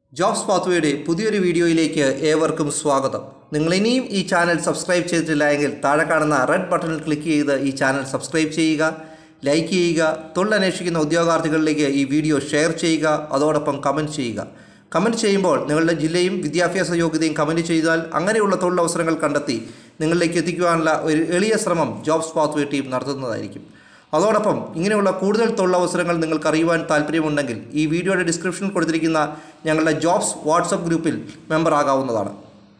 jobs പാത്വയുടെ പുതിയൊരു വീഡിയോയിലേക്ക് ഏവർക്കും സ്വാഗതം നിങ്ങൾ ഇനിയും ഈ ചാനൽ സബ്സ്ക്രൈബ് ചെയ്തിട്ടില്ല എങ്കിൽ താഴെ കാണുന്ന റെഡ് ബട്ടണിൽ ക്ലിക്ക് ചെയ്ത് ഈ ചാനൽ സബ്സ്ക്രൈബ് ചെയ്യുക ലൈക്ക് ചെയ്യുക തൊഴിലന്വേഷിക്കുന്ന ഉദ്യോഗാർത്ഥികളിലേക്ക് ഈ വീഡിയോ ഷെയർ ചെയ്യുക അതോടൊപ്പം കമൻറ്റ് ചെയ്യുക കമൻറ്റ് ചെയ്യുമ്പോൾ നിങ്ങളുടെ ജില്ലയും വിദ്യാഭ്യാസ യോഗ്യതയും കമൻറ്റ് ചെയ്താൽ അങ്ങനെയുള്ള തൊഴിലവസരങ്ങൾ കണ്ടെത്തി നിങ്ങളിലേക്ക് എത്തിക്കുവാനുള്ള ഒരു എളിയ ശ്രമം ജോബ്സ് പാത്വേ ടീം നടത്തുന്നതായിരിക്കും അതോടൊപ്പം ഇങ്ങനെയുള്ള കൂടുതൽ തൊഴിലവസരങ്ങൾ നിങ്ങൾക്ക് അറിയുവാൻ താല്പര്യമുണ്ടെങ്കിൽ ഈ വീഡിയോയുടെ ഡിസ്ക്രിപ്ഷനിൽ കൊടുത്തിരിക്കുന്ന ഞങ്ങളുടെ ജോബ്സ് വാട്സപ്പ് ഗ്രൂപ്പിൽ മെമ്പർ ആകാവുന്നതാണ്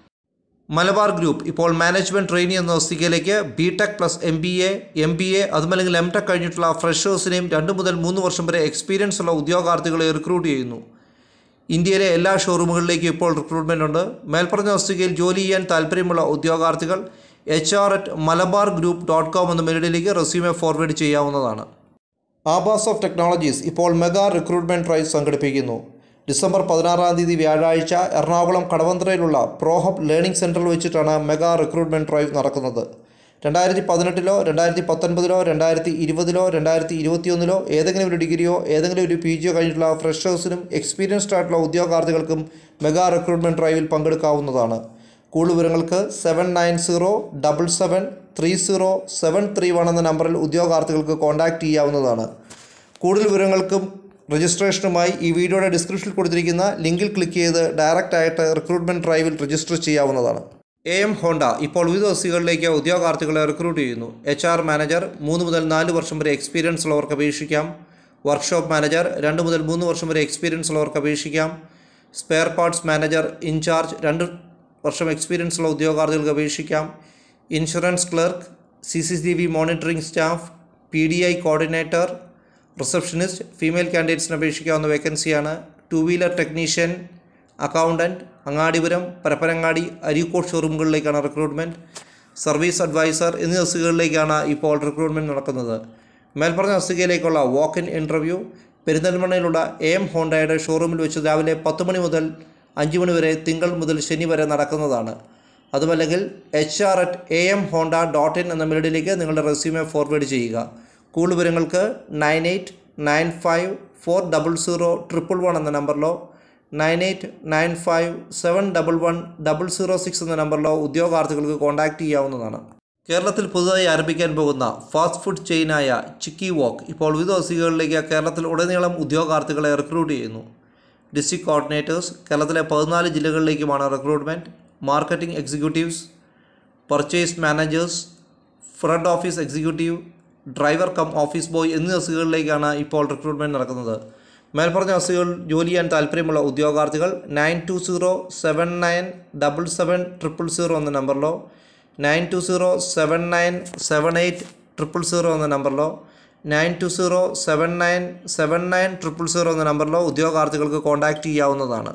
മലബാർ ഗ്രൂപ്പ് ഇപ്പോൾ മാനേജ്മെൻറ്റ് ട്രെയിനി എന്ന തസ്തികയിലേക്ക് B tech plus M B A M B A അതുമല്ലെങ്കിൽ എം ടെക് കഴിഞ്ഞിട്ടുള്ള ഫ്രഷേഴ്സിനെയും രണ്ട് മുതൽ മൂന്ന് വർഷം വരെ എക്സ്പീരിയൻസ് ഉള്ള ഉദ്യോഗാർത്ഥികളെ റിക്രൂട്ട് ചെയ്യുന്നു ഇന്ത്യയിലെ എല്ലാ ഷോറൂമുകളിലേക്കും ഇപ്പോൾ റിക്രൂട്ട്മെൻ്റ് ഉണ്ട് മേൽപ്പറഞ്ഞ തസ്തികയിൽ ജോലി ചെയ്യാൻ താല്പര്യമുള്ള ഉദ്യോഗാർത്ഥികൾ H R at Malabar group dot com എന്ന മെയിലിലേക്ക് റെസ്യൂമെ ഫോർവേഡ് ചെയ്യാവുന്നതാണ് ആബാസ് ഓഫ് ടെക്നോളജീസ് ഇപ്പോൾ മെഗാ റിക്രൂട്ട്മെൻറ്റ് ഡ്രൈവ് സംഘടിപ്പിക്കുന്നു ഡിസംബർ പതിനാറാം തീയതി വ്യാഴാഴ്ച എറണാകുളം കടവന്ത്രയിലുള്ള പ്രോഹബ് ലേണിംഗ് സെൻറ്ററിൽ വെച്ചിട്ടാണ് മെഗാ റിക്രൂട്ട്മെൻറ്റ് ഡ്രൈവ് നടക്കുന്നത് രണ്ടായിരത്തി പതിനെട്ടിലോ രണ്ടായിരത്തി പത്തൊൻപതിലോ രണ്ടായിരത്തി ഇരുപതിലോ രണ്ടായിരത്തി ഇരുപത്തിയൊന്നിലോ ഏതെങ്കിലും ഒരു ഡിഗ്രിയോ ഏതെങ്കിലും ഒരു പി ജിയോ കഴിഞ്ഞിട്ടുള്ള ഫ്രഷേഴ്സിനും എക്സ്പീരിയൻസ്ഡ് ആയിട്ടുള്ള ഉദ്യോഗാർത്ഥികൾക്കും മെഗാ റിക്രൂട്ട്മെൻറ്റ് ഡ്രൈവിൽ പങ്കെടുക്കാവുന്നതാണ് കൂടുതൽ വിവരങ്ങൾക്ക് seven nine zero double seven three zero seven three one എന്ന നമ്പറിൽ ഉദ്യോഗാർത്ഥികൾക്ക് കോൺടാക്റ്റ് ചെയ്യാവുന്നതാണ് കൂടുതൽ വിവരങ്ങൾക്കും രജിസ്ട്രേഷനുമായി ഈ വീഡിയോയുടെ ഡിസ്ക്രിപ്ഷനിൽ കൊടുത്തിരിക്കുന്ന ലിങ്കിൽ ക്ലിക്ക് ചെയ്ത് ഡയറക്റ്റ് ആയിട്ട് റിക്രൂട്ട്മെൻറ്റ് ഡ്രൈവിൽ രജിസ്റ്റർ ചെയ്യാവുന്നതാണ് എ എം ഹോണ്ട ഇപ്പോൾ വിവിധ തസ്തികകളിലേക്ക് ഉദ്യോഗാർത്ഥികളെ റിക്രൂട്ട് ചെയ്യുന്നു എച്ച് ആർ മാനേജർ മൂന്ന് മുതൽ നാല് വർഷം വരെ എക്സ്പീരിയൻസ് ഉള്ളവർക്ക് അപേക്ഷിക്കാം വർക്ക്ഷോപ്പ് മാനേജർ രണ്ട് മുതൽ മൂന്ന് വർഷം വരെ എക്സ്പീരിയൻസ് ഉള്ളവർക്ക് അപേക്ഷിക്കാം സ്പെയർ പാർട്സ് മാനേജർ ഇൻചാർജ് രണ്ട് വർഷം എക്സ്പീരിയൻസ് ഉള്ള ഉദ്യോഗാർത്ഥികൾക്ക് അപേക്ഷിക്കാം insurance clerk C C T V monitoring staff P D I coordinator receptionist female കാൻഡിഡേറ്റ്സിന് അപേക്ഷിക്കാവുന്ന വേക്കൻസിയാണ് two wheeler technician accountant Angadipuram Parappanangadi Areekode ഷോറൂമുകളിലേക്കാണ് റിക്രൂട്ട്മെൻറ്റ് സർവീസ് അഡ്വൈസർ എന്നീ തസ്തികകളിലേക്കാണ് ഇപ്പോൾ റിക്രൂട്ട്മെൻറ്റ് നടക്കുന്നത് മേൽപ്പറഞ്ഞ തസ്തികയിലേക്കുള്ള വാക്ക് ഇൻ ഇൻ്റർവ്യൂ പെരിന്തൽമണ്ണയിലുള്ള എ എം ഹോണ്ടയുടെ ഷോറൂമിൽ വെച്ച് രാവിലെ പത്ത് മണി മുതൽ അഞ്ച് മണി വരെ തിങ്കൾ മുതൽ ശനി വരെ നടക്കുന്നതാണ് അതുമല്ലെങ്കിൽ H R at A M Honda dot in എന്ന മെയിലിലേക്ക് നിങ്ങളുടെ റെസ്യൂമെ ഫോർവേഡ് ചെയ്യുക കൂടുതൽ വിവരങ്ങൾക്ക് nine eight nine five four double zero triple one എന്ന നമ്പറിലോ nine eight nine five seven double one double zero six എന്ന നമ്പറിലോ ഉദ്യോഗാർത്ഥികൾക്ക് കോൺടാക്റ്റ് ചെയ്യാവുന്നതാണ് കേരളത്തിൽ പുതുതായി ആരംഭിക്കാൻ പോകുന്ന ഫാസ്റ്റ് ഫുഡ് ചെയിനായ ചിക്കി വോക്ക് ഇപ്പോൾ വിവിധ തസ്തികകളിലേക്ക് കേരളത്തിൽ ഉടനീളം ഉദ്യോഗാർത്ഥികളെ റിക്രൂട്ട് ചെയ്യുന്നു ഡിസ്ട്രിക്ട് കോർഡിനേറ്റേഴ്സ് കേരളത്തിലെ പതിനാല് ജില്ലകളിലേക്കുമാണ് recruitment marketing executives purchase managers front office executive driver cum office boy എന്നീ തസ്തികകളിലേക്കാണ് ഇപ്പോൾ റിക്രൂട്ട്മെൻറ്റ് നടക്കുന്നത് മേൽപ്പറഞ്ഞ തസ്തികകൾ ജോലി ചെയ്യാൻ താല്പര്യമുള്ള ഉദ്യോഗാർത്ഥികൾ nine two zero seven nine double seven triple zero എന്ന നമ്പറിലോ nine two zero seven nine seven eight triple zero എന്ന നമ്പറിലോ nine two zero seven nine seven nine triple zero എന്ന നമ്പറിലോ ഉദ്യോഗാർത്ഥികൾക്ക് കോൺടാക്റ്റ് ചെയ്യാവുന്നതാണ്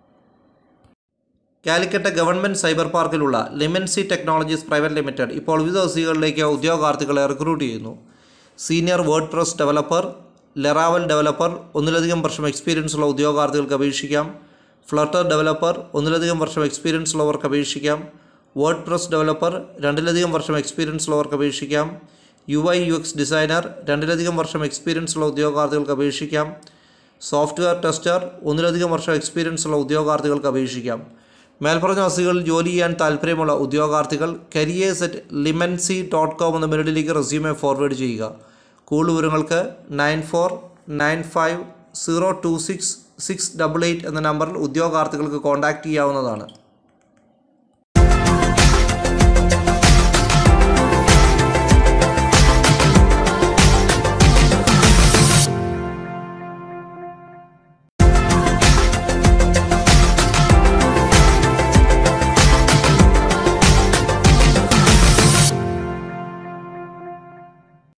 കാലിക്കറ്റ് ഗവൺമെൻറ് സൈബർ പാർക്കിലുള്ള ലിമൻസി ടെക്നോളജീസ് പ്രൈവറ്റ് ലിമിറ്റഡ് ഇപ്പോൾ വിവിധ തസ്തികകളിലേക്ക് ഉദ്യോഗാർത്ഥികളെ റിക്രൂട്ട് ചെയ്യുന്നു senior WordPress developer Laravel developer ഒന്നിലധികം വർഷം എക്സ്പീരിയൻസ് ഉള്ള ഉദ്യോഗാർത്ഥികൾക്ക് അപേക്ഷിക്കാം ഫ്ലട്ടർ ഡെവലപ്പർ ഒന്നിലധികം വർഷം എക്സ്പീരിയൻസ് ഉള്ളവർക്ക് അപേക്ഷിക്കാം വേർഡ് പ്രസ് ഡെവലപ്പർ രണ്ടിലധികം വർഷം എക്സ്പീരിയൻസ് ഉള്ളവർക്ക് അപേക്ഷിക്കാം U I U X designer രണ്ടിലധികം വർഷം എക്സ്പീരിയൻസ് ഉള്ള ഉദ്യോഗാർത്ഥികൾക്ക് അപേക്ഷിക്കാം സോഫ്റ്റ്വെയർ ടെസ്റ്റർ ഒന്നിലധികം വർഷം എക്സ്പീരിയൻസ് ഉള്ള ഉദ്യോഗാർത്ഥികൾക്ക് അപേക്ഷിക്കാം മേൽപ്പറഞ്ഞ വസ്തുക്കളിൽ ജോലി ചെയ്യാൻ താല്പര്യമുള്ള ഉദ്യോഗാർത്ഥികൾ കരിയേഴ്സ് അറ്റ് ലിമൻസി ഡോട്ട് കോം എന്ന മെയിലിലേക്ക് റെസ്യൂമെ ഫോർവേഡ് ചെയ്യുക കൂടുതൽ വിവരങ്ങൾക്ക് nine four nine five zero two six six double eight എന്ന നമ്പറിൽ ഉദ്യോഗാർത്ഥികൾക്ക് കോൺടാക്റ്റ് ചെയ്യാവുന്നതാണ്